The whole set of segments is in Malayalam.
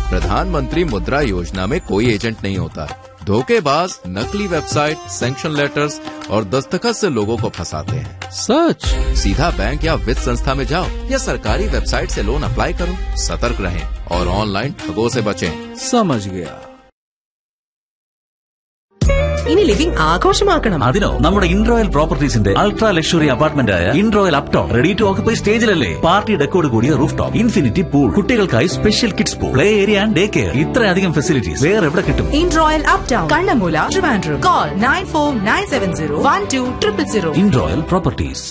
प्रधानमंत्री मुद्रा योजना में कोई एजेंट नहीं होता है धोखेबाज नकली वेबसाइट सैंक्शन लेटर्स और दस्तखत से लोगों को फंसाते हैं सच सीधा बैंक या वित्त संस्था में जाओ या सरकारी वेबसाइट से लोन अप्लाई करो सतर्क रहें और ऑनलाइन ठगों से बचें समझ गया ഇനി ലിവിംഗ് ആഘോഷമാക്കണം അതിനോ നമ്മുടെ ഇൻറോയൽ പ്രോപ്പർട്ടീസിന്റെ അൾട്രാ ലക്ഷറി അപ്പാർട്ട്മെന്റ് ആയ Inroyal Uptown ready to occupy സ്റ്റേജിലല്ലേ പാർട്ടി ഡെക്കോട് കൂടിയ റൂഫ് ടോപ്പ് ഇൻഫിനിറ്റി പൂൾ കുട്ടികൾക്കായി special kids pool play area and day care ഇത്രയധികം ഫെസിലിറ്റീസ് വേറെ എവിടെ കിട്ടും In Royal Up Town Kannammoola Trivandrum call nine four nine seven zero one two triple zero Inroyal Properties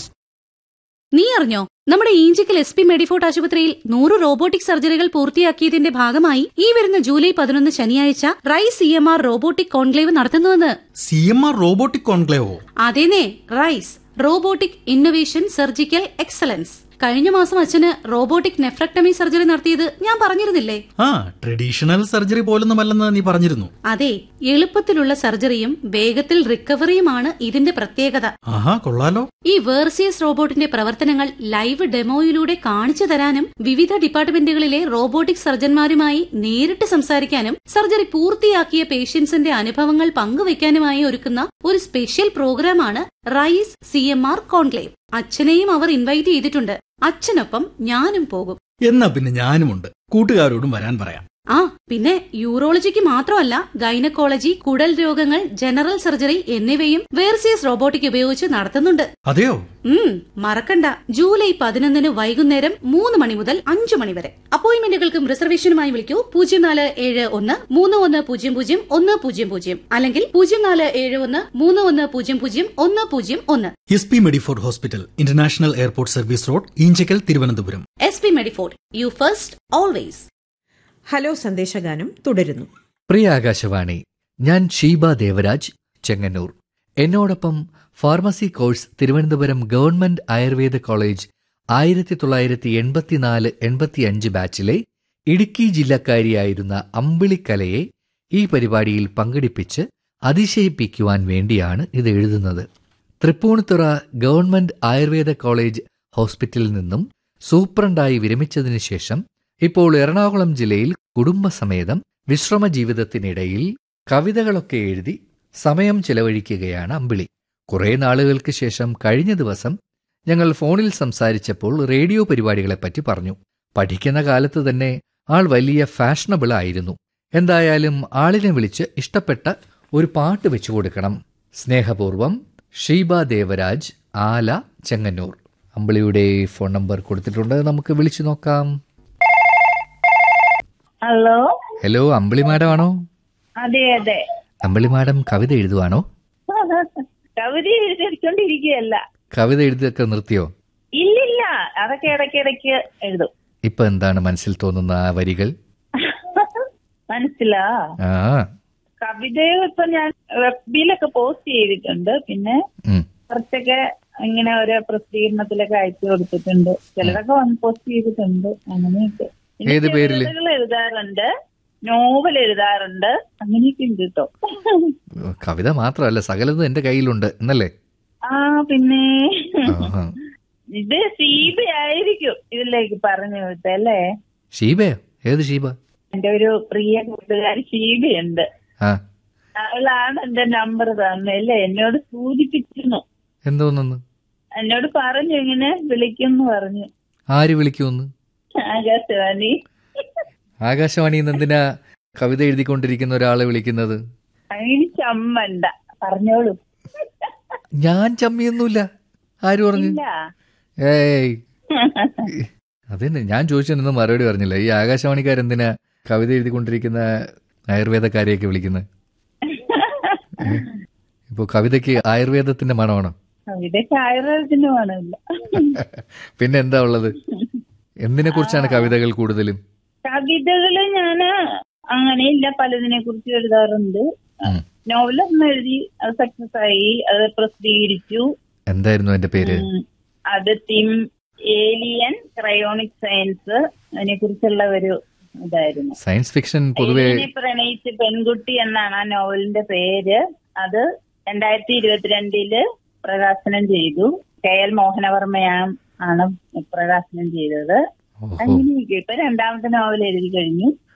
നീ അറിഞ്ഞോ നമ്മുടെ ഈഞ്ചിക്കൽ എസ് പി മെഡിഫോർട്ട് ആശുപത്രിയിൽ നൂറ് റോബോട്ടിക് സർജറികൾ പൂർത്തിയാക്കിയതിന്റെ ഭാഗമായി ഈ വരുന്ന ജൂലൈ പതിനൊന്ന് ശനിയാഴ്ച റൈ C M R robotic conclave നടത്തുന്നുവെന്ന് സി എം ആർ റോബോട്ടിക് കോൺക്ലേവോ അതേനേ rise robotic innovation surgical excellence കഴിഞ്ഞ മാസം അച്ഛന് റോബോട്ടിക് നെഫ്രക്ടമി സർജറി നടത്തിയത് ഞാൻ പറഞ്ഞിരുന്നില്ലേ ആ ട്രഡീഷണൽ സർജറി പോലൊന്നുമല്ലെന്ന് നീ പറഞ്ഞിരുന്നു അതെ എളുപ്പത്തിലുള്ള സർജറിയും വേഗത്തിൽ റിക്കവറിയുമാണ് ഇതിന്റെ പ്രത്യേകത ആഹാ കൊള്ളാലോ ഈ വേർസിയസ് റോബോട്ടിന്റെ പ്രവർത്തനങ്ങൾ ലൈവ് ഡെമോയിലൂടെ കാണിച്ചു തരാനും വിവിധ ഡിപ്പാർട്ട്മെന്റുകളിലെ റോബോട്ടിക് സർജന്മാരുമായി നേരിട്ട് സംസാരിക്കാനും സർജറി പൂർത്തിയാക്കിയ പേഷ്യൻസിന്റെ അനുഭവങ്ങൾ പങ്കുവയ്ക്കാനുമായി ഒരുക്കുന്ന ഒരു സ്പെഷ്യൽ പ്രോഗ്രാമാണ് rise C M R conclave അച്ഛനെയും അവർ ഇൻവൈറ്റ് ചെയ്തിട്ടുണ്ട് അച്ഛനൊപ്പം ഞാനും പോകും എന്നാ പിന്നെ ഞാനുമുണ്ട് കൂട്ടുകാരോടും വരാൻ പറയാം ആ പിന്നെ യൂറോളജിക്ക് മാത്രമല്ല ഗൈനക്കോളജി കുടൽ രോഗങ്ങൾ ജനറൽ സർജറി എന്നിവയും വേർസിയസ് റോബോട്ടിക് ഉപയോഗിച്ച് നടത്തുന്നുണ്ട് അതെയോ ഉം മറക്കണ്ട ജൂലൈ പതിനൊന്നിന് വൈകുന്നേരം മൂന്ന് മണി മുതൽ അഞ്ചു മണി വരെ അപ്പോയിന്റ്മെന്റുകൾക്കും റിസർവേഷനുമായി വിളിക്കൂ പൂജ്യം നാല് ഏഴ് ഒന്ന് മൂന്ന് ഒന്ന് പൂജ്യം പൂജ്യം ഒന്ന് പൂജ്യം പൂജ്യം അല്ലെങ്കിൽ പൂജ്യം നാല് ഏഴ് ഒന്ന് മൂന്ന് ഒന്ന് പൂജ്യം പൂജ്യം ഒന്ന് പൂജ്യം ഒന്ന് S P Medifort hospital international airport service road Enchakkal Thiruvananthapuram S P Medifort you first always hello സന്ദേശഗാനം തുടരുന്നു പ്രിയ ആകാശവാണി ഞാൻ ഷീബ ദേവരാജ് ചെങ്ങന്നൂർ എന്നോടൊപ്പം pharmacy course Thiruvananthapuram government Ayurveda college ആയിരത്തി തൊള്ളായിരത്തി എൺപത്തിനാല് എൺപത്തിയഞ്ച് ബാച്ചിലെ ഇടുക്കി ജില്ലക്കാരിയായിരുന്ന അമ്പിളിക്കലയെ ഈ പരിപാടിയിൽ പങ്കെടുപ്പിച്ച് അതിശയിപ്പിക്കുവാൻ വേണ്ടിയാണ് ഇത് എഴുതുന്നത് തൃപ്പൂണിത്തുറ ഗവൺമെന്റ് ആയുർവേദ കോളേജ് ഹോസ്പിറ്റലിൽ നിന്നും സൂപ്രണ്ടായി വിരമിച്ചതിനു ശേഷം ഇപ്പോൾ എറണാകുളം ജില്ലയിൽ കുടുംബസമേതം വിശ്രമ ജീവിതത്തിനിടയിൽ കവിതകളൊക്കെ എഴുതി സമയം ചെലവഴിക്കുകയാണ് അമ്പിളി കുറേ നാളുകൾക്ക് ശേഷം കഴിഞ്ഞ ദിവസം ഞങ്ങൾ ഫോണിൽ സംസാരിച്ചപ്പോൾ റേഡിയോ പരിപാടികളെപ്പറ്റി പറഞ്ഞു പഠിക്കുന്ന കാലത്ത് തന്നെ ആൾ വലിയ ഫാഷനബിൾ ആയിരുന്നു എന്തായാലും ആളിനെ വിളിച്ച് ഇഷ്ടപ്പെട്ട ഒരു പാട്ട് വെച്ചു കൊടുക്കണം സ്നേഹപൂർവം ഷീബ ദേവരാജ് ആല ചെങ്ങന്നൂർ അമ്പിളിയുടെ ഫോൺ നമ്പർ കൊടുത്തിട്ടുണ്ട് നമുക്ക് വിളിച്ചു നോക്കാം ഹലോ ഹലോ അമ്പിളി മാഡം ആണോ അതെ അതെ അമ്പിളി മാഡം കവിത എഴുതുവാണോ കവിത എഴുതിക്കൊണ്ടിരിക്കുകയല്ല കവിത എഴുതിയൊക്കെ നിർത്തിയോ ഇല്ലില്ല അതൊക്കെ ഇടയ്ക്കിടയ്ക്ക് എഴുതും ഇപ്പൊ എന്താണ് മനസ്സിൽ തോന്നുന്ന ആ വരികൾ മനസ്സിലാ ആ കവിതയും ഇപ്പൊ ഞാൻ വെബിലൊക്കെ പോസ്റ്റ് ചെയ്തിട്ടുണ്ട് പിന്നെ ഉം. കുറച്ചൊക്കെ ഇങ്ങനെ ഓരോ പ്രസിദ്ധീകരണത്തിലൊക്കെ അയച്ചു കൊടുത്തിട്ടുണ്ട് ചിലതൊക്കെ വന്ന് പോസ്റ്റ് ചെയ്തിട്ടുണ്ട് അങ്ങനെയൊക്കെ പിന്നെ ഏത് പേരില്? ചെറുകഥകൾ എഴുതാറുണ്ട് നോവൽ എഴുതാറുണ്ട് അങ്ങനെയൊക്കെ ഉണ്ട് കേട്ടോ കവിത മാത്രമല്ല സകലതും എന്റെ കയ്യിലുണ്ട് എന്നല്ലേ ആ പിന്നെ ആഹാ. ഇത് സീബ ആയിരിക്കും ഇതിലേക്ക് പറഞ്ഞു വിട്ടല്ലേ ഷീബയോ ഏത് ഷീബ എന്റെ ഒരു പ്രിയ കൂട്ടുകാരി ഷീബയുണ്ട് ആ അവളാണ് എന്റെ നമ്പർ തന്നല്ലേ എന്നോട് സൂചിപ്പിച്ചിരുന്നു എന്തോന്നു എന്നോട് പറഞ്ഞു ഇങ്ങനെ വിളിക്കുന്നു പറഞ്ഞു ആര് വിളിക്കുമെന്ന് ആകാശവാണി ആകാശവാണിയിൽ നിന്ന് എന്തിനാ കവിത എഴുതിക്കൊണ്ടിരിക്കുന്ന ഒരാളെ വിളിക്കുന്നത് അങ്ങനെ ചമ്മണ്ട പറഞ്ഞോളൂ ഞാൻ ചമ്മിയൊന്നുമില്ല ആര് പറഞ്ഞു ഇല്ല ഏയ് അതന്നെ ഞാൻ ചോദിച്ചതിനൊന്നും മറുപടി പറഞ്ഞില്ല ഈ ആകാശവാണിക്കാരെന്തിനാ കവിത എഴുതിക്കൊണ്ടിരിക്കുന്ന ആയുർവേദക്കാരെയൊക്കെ വിളിക്കുന്നത് ഇപ്പൊ കവിതയ്ക്ക് ആയുർവേദത്തിന്റെ മണമാണോ ഇതൊക്കെ ആയുർവേദത്തിന് വേണമില്ല പിന്നെ എന്താ ഉള്ളത് എന്തിനെ കുറിച്ചാണ് കവിതകൾ കൂടുതലും കവിതകള് ഞാന് അങ്ങനെയില്ല പലതിനെ കുറിച്ച് എഴുതാറുണ്ട് ഉം. നോവലൊന്നും എഴുതി അത് സക്സസ് ആയി അത് പ്രസിദ്ധീകരിച്ചു എന്തായിരുന്നു എന്റെ പേര് ഉം. അത് തിം ഏലിയൻ ക്രയോണിക് സയൻസ് അതിനെ കുറിച്ചുള്ള ഒരു ഇതായിരുന്നു സയൻസ് ഫിക്ഷൻ പൊതുവെ ഏലിയനെ പ്രണയിച്ച് പെൺകുട്ടി എന്നാണ് ആ നോവലിന്റെ പേര് അത് രണ്ടായിരത്തി ഇരുപത്തിരണ്ടില് പ്രകാശനം ചെയ്തു കെ എൽ മോഹനവർമ്മയാണ് ആണ് പ്രകാശനം ചെയ്തത് ഓഹോ അങ്ങനെയൊക്കെ ഇപ്പൊ രണ്ടാമത്തെ നോവൽ എഴുതി കഴിഞ്ഞു